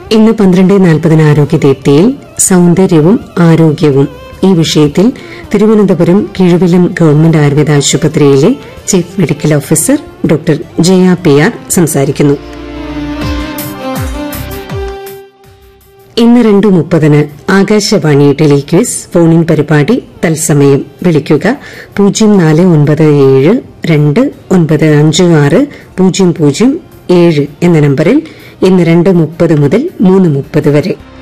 ഇന്ന് പന്ത്രണ്ട് നാൽപ്പതിന് ആരോഗ്യദീപ്തിയിൽ സൗന്ദര്യവും ആരോഗ്യവും ഈ വിഷയത്തിൽ തിരുവനന്തപുരം കിഴുവിലം ഗവൺമെന്റ് ആയുർവേദ ആശുപത്രിയിലെ chief medical officer doctor Jaya P R സംസാരിക്കുന്നു ഇന്ന് രണ്ട് മുപ്പതിന് ആകാശവാണി ടെലിക്വിസ് ഫോണിൻ പരിപാടി തത്സമയം വിളിക്കുക പൂജ്യം നാല് ഒൻപത് ഏഴ് രണ്ട് ഒൻപത് അഞ്ച് ആറ് പൂജ്യം പൂജ്യം ഏഴ് എന്ന നമ്പറിൽ ഇന്ന് രണ്ട് മുപ്പത് മുതൽ മൂന്ന് മുപ്പത് വരെ